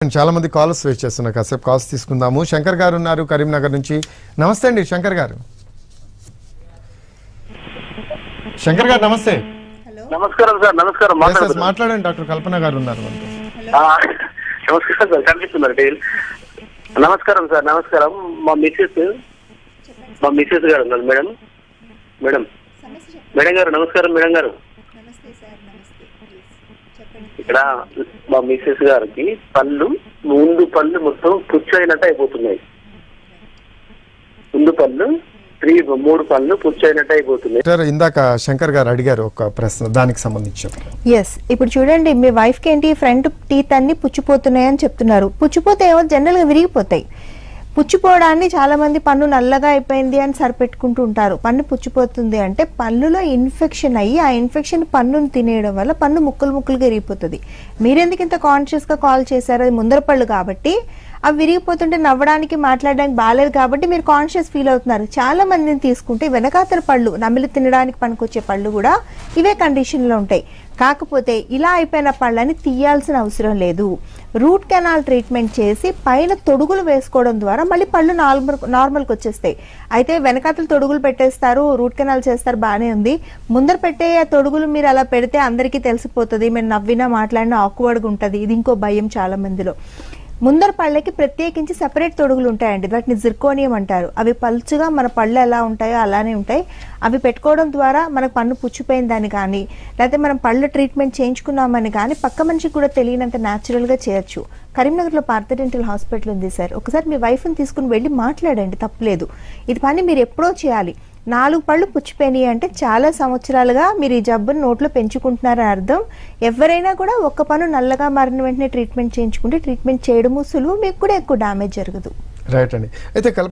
చాలా మంది calls wait చేస్తున్నారు కాసేపు కాల్స్ తీసుకుందాము శంకర్ గారు ఉన్నారు కరీంనగర్ నుంచి నమస్తే అండి శంకర్ గారు శంకర్ గారు నమస్తే నమస్కారం సార్ నమస్కారం Yes, yes, మాట్లాడుతున్నాను. మాట్లాడండి డాక్టర్ కల్పన గారు ఉన్నారు మనతో. ఆ, నమస్కారం సార్ కనిపిస్తున్నారు డైల్ నమస్కారం సార్ నమస్కారం మా మిస్సెస్ మా మిస్సెస్ గారు ఉన్నారు మేడం మేడం మేడం గారు నమస్కారం మేడం గారు నమస్తే సార్ నమస్తే ప్లీజ్ చెప్పండి ఇక్కడ మా మిస్సెస్ గారికి పళ్ళు ముందు పళ్ళు మొత్తం పుచ్చు అయినట్టు అయిపోతున్నాయి ముందు పళ్ళు త్రీ మూడు పళ్ళు పుచ్చు అయినట్టు అయిపోతున్నాయి డాక్టర్ ఇందాక శంకర్ గారు అడిగారు ఒక ప్రశ్న దానికి సంబంధించి చెప్పండి. ఎస్ ఇప్పుడు చూడండి మీ వైఫ్కి ఏంటి ఫ్రంట్ టీత్ అన్ని పుచ్చిపోతున్నాయని చెప్తున్నారు పుచ్చిపోతే ఏమో జనరల్గా విరిగిపోతాయి పుచ్చిపోవడాన్ని చాలా మంది పన్ను నల్లగా అయిపోయింది అని సరిపెట్టుకుంటూ ఉంటారు పన్ను పుచ్చిపోతుంది అంటే పన్నులో ఇన్ఫెక్షన్ అయ్యి ఆ ఇన్ఫెక్షన్ పన్నును తినేయడం వల్ల పన్ను ముక్కలు ముక్కలుగా విరిగిపోతుంది మీరెందుకు ఇంత కాన్షియస్గా కాల్ చేశారు అది ముందర పళ్ళు కాబట్టి అవి విరిగిపోతుంటే నవ్వడానికి మాట్లాడడానికి బాగాలేదు కాబట్టి మీరు కాన్షియస్ ఫీల్ అవుతున్నారు చాలా మందిని తీసుకుంటే వెనకాతల పళ్ళు నమిలి తినడానికి పనికొచ్చే పళ్ళు కూడా ఇవే కండిషన్లో ఉంటాయి కాకపోతే ఇలా అయిపోయిన పళ్ళని తీయాల్సిన అవసరం లేదు రూట్ కెనాల్ ట్రీట్మెంట్ చేసి పైన తొడుగులు వేసుకోవడం ద్వారా మళ్ళీ పళ్ళు నార్మల్ నార్మల్కి వచ్చేస్తాయి అయితే వెనకాతలు తొడుగులు పెట్టేస్తారు రూట్ కెనాల్ చేస్తారు బాగానే ఉంది ముందర పెట్టే ఆ తొడుగులు మీరు అలా పెడితే అందరికీ తెలిసిపోతుంది మీరు నవ్వినా మాట్లాడినా ఆక్వర్డ్గా ఉంటుంది ఇది ఇంకో భయం చాలా మందిలో ముందర పళ్ళకి ప్రత్యేకించి సెపరేట్ తొడుగులు ఉంటాయండి వాటిని జిర్కోనియం అంటారు అవి పలుచుగా మన పళ్ళు ఎలా ఉంటాయో అలానే ఉంటాయి అవి పెట్టుకోవడం ద్వారా మనకు పన్ను పుచ్చిపోయిందని కానీ లేకపోతే మనం పళ్ళు ట్రీట్మెంట్ చేయించుకున్నామని కానీ పక్క మనిషికి కూడా తెలియనంత న్యాచురల్గా చేయొచ్చు కరీంనగర్లో పార్థ డెంటల్ హాస్పిటల్ ఉంది సార్ ఒకసారి మీ వైఫ్ని తీసుకుని వెళ్ళి మాట్లాడండి తప్పలేదు ఇది పని మీరు ఎప్పుడో చేయాలి నాలుగు పళ్ళు పుచ్చిపోయినాయి అంటే చాలా సంవత్సరాలుగా మీరు ఈ జబ్బును నోట్లో పెంచుకుంటున్నారని అర్థం ఎవరైనా కూడా ఒక్క పన్ను నల్లగా మారిన వెంటనే ట్రీట్మెంట్ చేయించుకుంటే ట్రీట్మెంట్ చేయడము సులువు మీకు కూడా ఎక్కువ డ్యామేజ్ జరగదు రైట్ అండి అయితే కల్పన